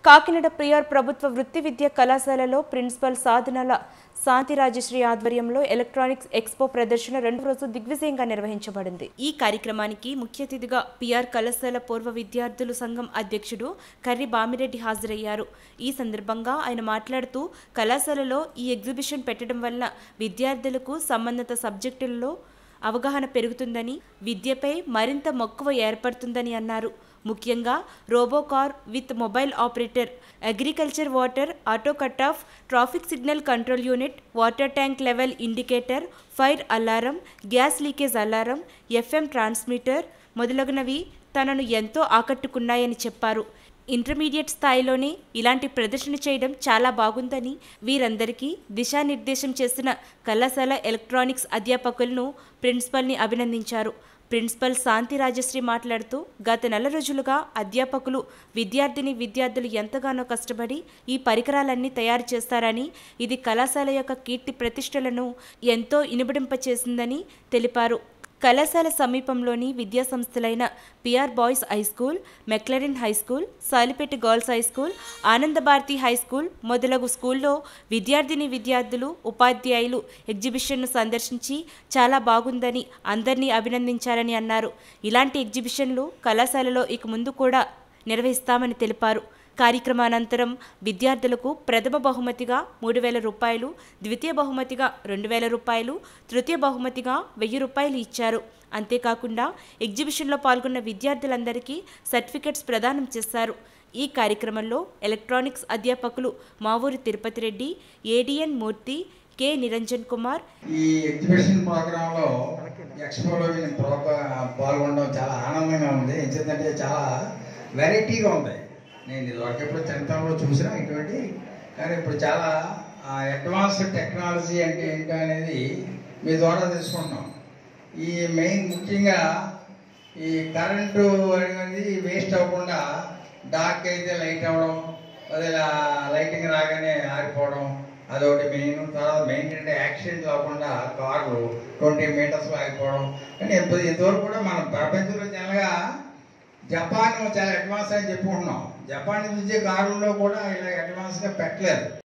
కాకినాడ ప్రియార్ ప్రభుత్వ వృత్తి విద్యా కళాశాలలో ప్రిన్సిపల్ సాధనల శాంతి రాజశ్రీ ఆధ్వర్యంలో ఎలక్ట్రానిక్స్ ఎక్స్పో ప్రదర్శన రెండు రోజు దిగ్విజయంగా నిర్వహించబడింది ఈ కార్యక్రమానికి ముఖ్య అతిథిగా పిఆర్ కళాశాల పూర్వ విద్యార్థుల సంఘం అధ్యక్షుడు కర్రి బామిరెడ్డి హాజరయ్యారు ఈ సందర్భంగా ఆయన మాట్లాడుతూ కళాశాలలో ఈ ఎగ్జిబిషన్ పెట్టడం వల్ల విద్యార్థులకు సంబంధిత సబ్జెక్టులలో అవగాహన పెరుగుతుందని విద్యపై మరింత మక్కువ ఏర్పడుతుందని అన్నారు ముఖ్యంగా robo car with mobile operator agriculture water auto cut off traffic signal control unit water tank level indicator fire alarm gas leakage alarm FM transmitter మొదలగునవి తనను ఎంతో ఆకట్టుకున్నాయని చెప్పారు ఇంటర్మీడియట్ స్థాయిలోనే ఇలాంటి ప్రదర్శన చేయడం చాలా బాగుందని వీరందరికీ దిశానిర్దేశం చేసిన కళాశాల ఎలక్ట్రానిక్స్ అధ్యాపకులను ప్రిన్సిపల్ని అభినందించారు ప్రిన్సిపల్ శాంతి రాజశ్రీ మాట్లాడుతూ గత నెల రోజులుగా అధ్యాపకులు విద్యార్థిని విద్యార్థులు ఎంతగానో కష్టపడి ఈ పరికరాలన్నీ తయారు చేస్తారని ఇది కళాశాల యొక్క కీర్తి ప్రతిష్టలను ఎంతో ఇనుబడింపచేసిందని తెలిపారు కళాశాల సమీపంలోని విద్యా సంస్థలైన PR boys high school McLaurin high school Salipeta girls high school Anandabharathi high school మొదలగు స్కూల్లో విద్యార్థిని విద్యార్థులు ఉపాధ్యాయులు ఎగ్జిబిషన్ను సందర్శించి చాలా బాగుందని అందరినీ అభినందించారని అన్నారు ఇలాంటి ఎగ్జిబిషన్లు కళాశాలలో ఇక ముందు కూడా నిర్వహిస్తామని తెలిపారు కార్యక్రమానంతరం విద్యార్థులకు ప్రథమ బహుమతిగా మూడు వేల రూపాయలు ద్వితీయ బహుమతిగా రెండు వేల రూపాయలు తృతీయ బహుమతిగా వెయ్యి రూపాయలు ఇచ్చారు అంతేకాకుండా ఎగ్జిబిషన్లో పాల్గొన్న విద్యార్థులందరికీ సర్టిఫికెట్స్ ప్రదానం చేశారు ఈ కార్యక్రమంలో ఎలక్ట్రానిక్స్ అధ్యాపకులు మావూరి తిరుపతి రెడ్డి ఏడిఎన్ మూర్తి కె నిరంజన్ కుమార్ ఈ ఎగ్జిబిషన్ ప్రోగ్రాంలో ఎక్స్పోలో నేను ప్రోగ్రా పాల్గొనడం చాలా ఆనందంగా ఉంది ఎందుకంటే చాలా వెరైటీగా ఉంది నేను ఇదివరకు ఎప్పుడు చిన్నతనంలో చూసినా ఇటువంటి కానీ ఇప్పుడు చాలా అడ్వాన్స్ టెక్నాలజీ అంటే ఏంటో అనేది మీ ద్వారా తెలుసుకుంటున్నాం ఈ మెయిన్ ముఖ్యంగా ఈ కరెంటు అనేది వేస్ట్ అవ్వకుండా డార్క్ అయితే లైట్ అవ్వడం అదే లైటింగ్ రాగానే ఆరిపోవడం అదొకటి మెయిన్ తర్వాత మెయిన్ అంటే యాక్సిడెంట్ అవ్వకుండా కార్లు ట్వంటీ మీటర్స్లో ఆగిపోవడం అంటే ఇంత- ఇంతవరకు కూడా మనం ప్రపంచంలో జనగా జపాన్ చాలా అడ్వాన్స్ అని చెప్పుకుంటున్నాం జపాన్ నుంచి కారుల్లో కూడా ఇలా అడ్వాన్స్గా పెట్టలేదు